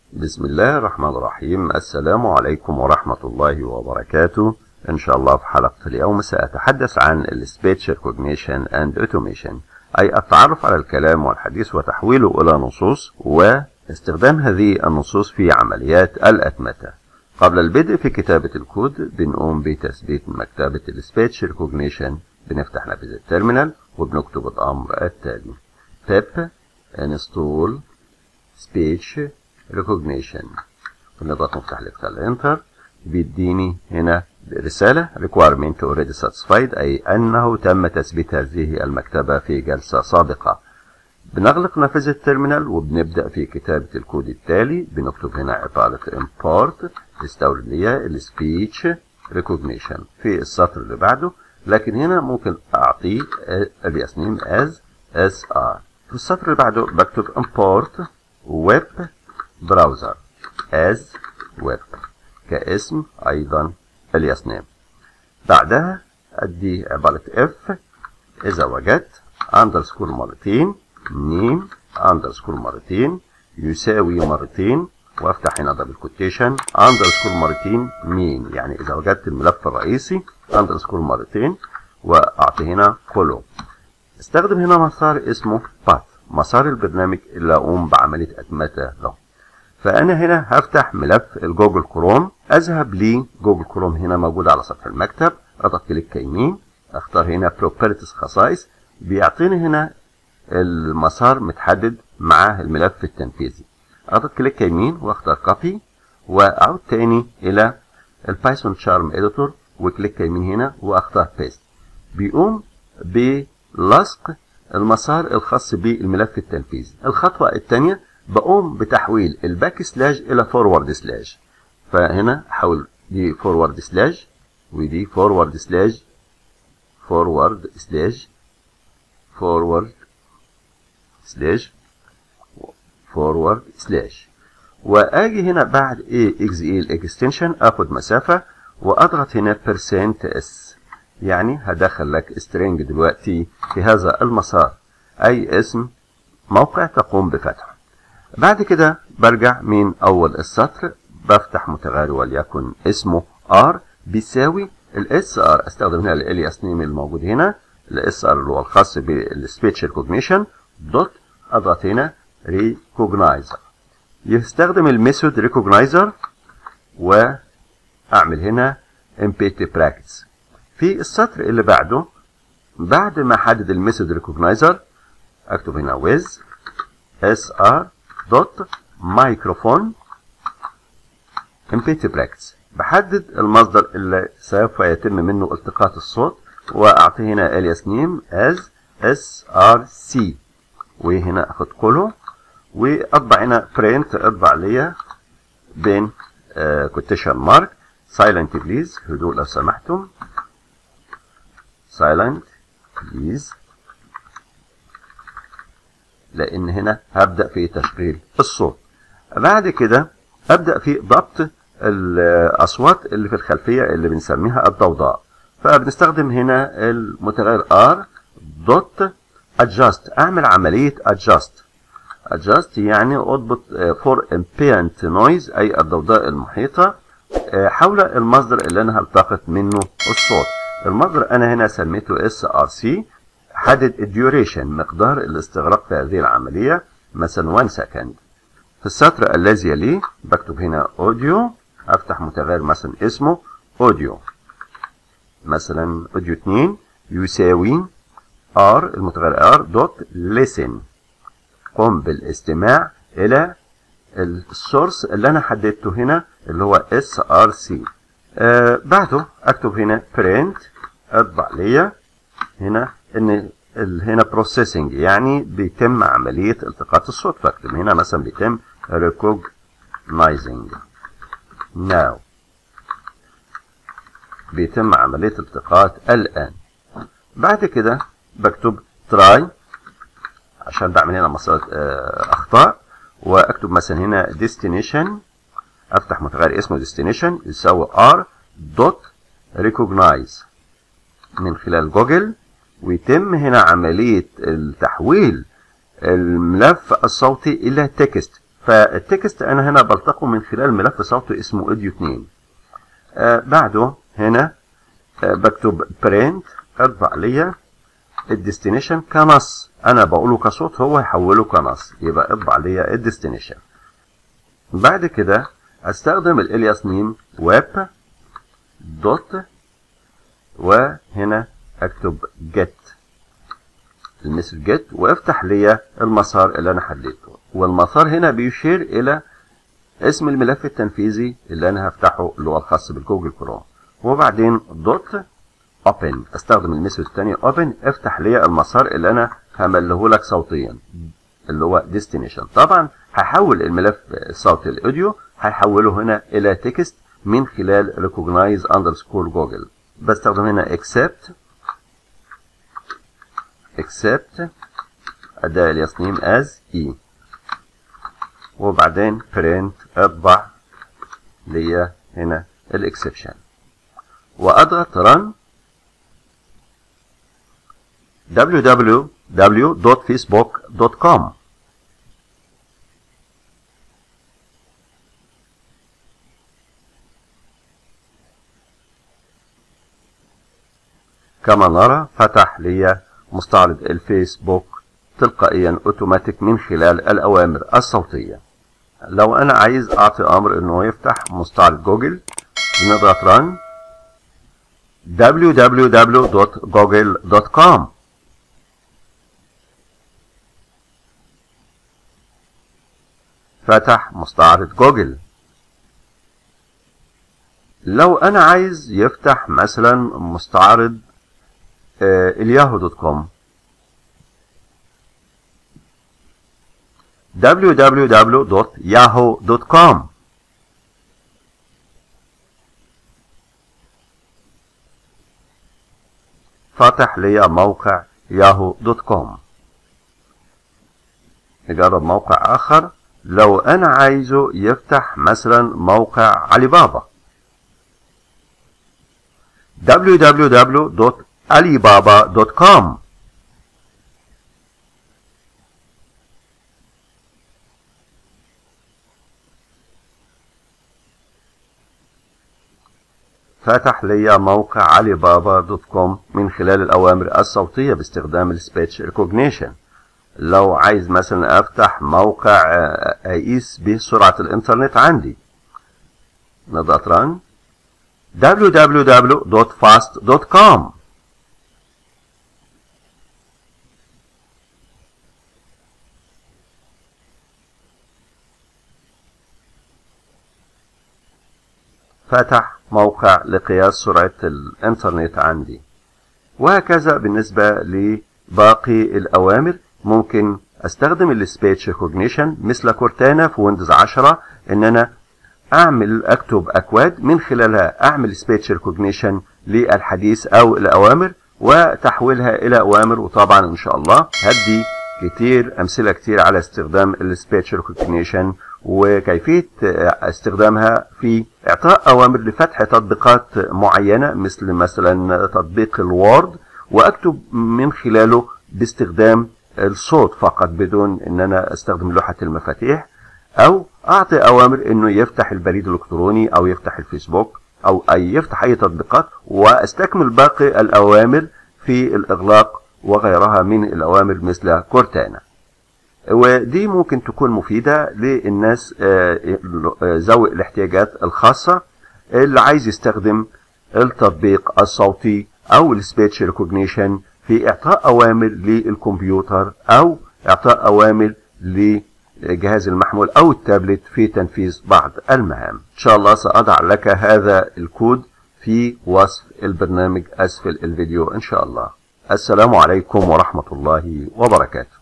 بسم الله الرحمن الرحيم السلام عليكم ورحمة الله وبركاته إن شاء الله في حلقة اليوم سأتحدث عن ال Speech Recognition and Automation أي التعرف على الكلام والحديث وتحويله إلى نصوص واستخدام هذه النصوص في عمليات الأتمتة قبل البدء في كتابة الكود بنقوم بتثبيت مكتبة ال Speech Recognition بنفتح نافذة التيرمينال وبنكتب الأمر التالي pip install speech recognition بنضغط مفتاح لفتح الانتر بيديني هنا رسالة requirement already satisfied أي أنه تم تثبيت هذه المكتبة في جلسة سابقة بنغلق نافذة التيرمينال وبنبدأ في كتابة الكود التالي بنكتب هنا عبارة import تستورد لي ال speech recognition في السطر اللي بعده لكن هنا ممكن أعطيه alias name as sr في السطر اللي بعده بكتب import web browser as web كاسم أيضا alias name بعدها أدي عبارة if إذا وجدت underscore مرتين name underscore مرتين يساوي مرتين وافتح هنا دبل كوتيشن underscore مرتين مين يعني إذا وجدت الملف الرئيسي underscore مرتين وأعطي هنا كولو استخدم هنا مسار اسمه path مسار البرنامج اللي أقوم بعملية أتمتة له فأنا هنا هفتح ملف الجوجل كروم أذهب لجوجل كروم هنا موجود على سطح المكتب أضغط كليك يمين أختار هنا Properties خصائص بيعطيني هنا المسار متحدد مع الملف التنفيذي أضغط كليك يمين وأختار Copy وأعود تاني إلى البايثون شارم إديتور وكليك يمين هنا وأختار Paste بيقوم بلصق المسار الخاص بالملف التنفيذي الخطوة الثانية بقوم بتحويل الباك سلاش الى فورورد سلاش فهنا احول دي فورورد سلاش ودي فورورد سلاش فورورد سلاش فورورد سلاش فورورد سلاش واجي هنا بعد ايه اكس اي الاكستنشن اخد مسافه واضغط هنا بيرسنت اس يعني هدخل لك سترينج دلوقتي في هذا المسار اي اسم موقع تقوم بفتحه بعد كده برجع من أول السطر بفتح متغير وليكن اسمه R بيساوي ال SR استخدم هنا الالياس نيم الموجود هنا ال SR اللي هو الخاص بالسبيتش ريكوجنيشن دوت اضغط هنا ريكوجنايزر يستخدم الميثود ريكوجنايزر واعمل هنا امبيتي براكتس في السطر اللي بعده بعد ما احدد الميثود ريكوجنايزر اكتب هنا with sr دوت مايكروفون امبيتي براكتس بحدد المصدر اللي سوف يتم منه التقاط الصوت واعطيه هنا الياس نيم از اس ار سي وهنا اخد كولو واطبع هنا برنت اطبع ليا بين كوتيشن مارك سايلنت بليز هدوء لو سمحتم سايلنت بليز لان هنا هبدا في تشغيل الصوت بعد كده ابدا في ضبط الاصوات اللي في الخلفيه اللي بنسميها الضوضاء فبنستخدم هنا المتغير r دوت adjust اعمل عمليه adjust adjust يعني اضبط for ambient noise اي الضوضاء المحيطه حول المصدر اللي انا هلتقط منه الصوت المصدر انا هنا سميته src حدد الديوريشن مقدار الاستغراق في هذه العملية مثلا 1 سكند في السطر الذي يليه بكتب هنا اوديو افتح متغير مثلا اسمه اوديو مثلا اوديو 2 يساوي ار المتغير ار دوت listen قم بالاستماع الى السورس اللي انا حددته هنا اللي هو اس ار سي بعده اكتب هنا print اطبع ليا هنا ان هنا بروسيسنج يعني بيتم عملية التقاط الصوت فاكتب هنا مثلا بيتم recognizing now بيتم عملية التقاط الآن بعد كده بكتب try عشان بعمل هنا مسألة أخطاء وأكتب مثلا هنا destination أفتح متغير اسمه destination يساوي r dot recognize من خلال جوجل ويتم هنا عملية التحويل الملف الصوتي إلى تكست فالتكست انا هنا بلتقه من خلال ملف صوتي اسمه اوديو 2 آه بعده هنا آه بكتب برنت ارفع ليا الديستنيشن كنص انا بقوله كصوت هو يحوله كنص يبقى اطبع ليا الديستنيشن بعد كده استخدم الالياس نيم ويب دوت وهنا اكتب جيت المسج جيت وافتح ليا المسار اللي انا حددته والمسار هنا بيشير الى اسم الملف التنفيذي اللي انا هفتحه اللي هو الخاص بالجوجل كروم وبعدين دوت اوبن استخدم المسج الثاني اوبن افتح ليا المسار اللي انا همله لك صوتيا اللي هو ديستنيشن طبعا هحول الملف الصوتي الاوديو هيحوله هنا الى تكست من خلال recognize underscore google بستخدم هنا accept accept اداة اليصنيم as e وبعدين print اطبع ليا هنا الاكسبشن واضغط run www.facebook.com كما نرى فتح لي مستعرض الفيسبوك تلقائيا اوتوماتيك من خلال الاوامر الصوتيه لو انا عايز اعطي امر انه يفتح مستعرض جوجل بنضغط run www.google.com فتح مستعرض جوجل لو انا عايز يفتح مثلا مستعرض الياهو دوت كوم www.yahoo.com فاتح لي موقع ياهو دوت كوم نجرب موقع آخر لو أنا عايزه يفتح مثلا موقع علي بابا www.alibaba.com فتح لي موقع علي بابا دوت كوم من خلال الأوامر الصوتية باستخدام السبيتش ريكوجنيشن لو عايز مثلا أفتح موقع أقيس به سرعة الإنترنت عندي نضغط ران www.fast.com فتح موقع لقياس سرعة الانترنت عندي وهكذا بالنسبة لباقي الأوامر ممكن استخدم السبيتش ريكوجنيشن مثل كورتانا في ويندوز 10 ان انا اعمل اكتب اكواد من خلالها اعمل سبيتش ريكوجنيشن للحديث او الاوامر وتحويلها الى اوامر وطبعا ان شاء الله هدي كتير امثله كتير على استخدام السبيتش ريكوجنيشن وكيفيه استخدامها في اعطاء اوامر لفتح تطبيقات معينه مثل مثلا تطبيق الوورد واكتب من خلاله باستخدام الصوت فقط بدون ان انا استخدم لوحه المفاتيح او اعطي اوامر انه يفتح البريد الالكتروني او يفتح الفيسبوك او اي يفتح اي تطبيقات واستكمل باقي الاوامر في الاغلاق وغيرها من الاوامر مثل كورتانا ودي ممكن تكون مفيدة للناس ذوي الاحتياجات الخاصة اللي عايز يستخدم التطبيق الصوتي او السبيتش ريكوجنيشن في اعطاء اوامر للكمبيوتر او اعطاء اوامر لجهاز المحمول او التابلت في تنفيذ بعض المهام ان شاء الله ساضع لك هذا الكود في وصف البرنامج اسفل الفيديو ان شاء الله السلام عليكم ورحمة الله وبركاته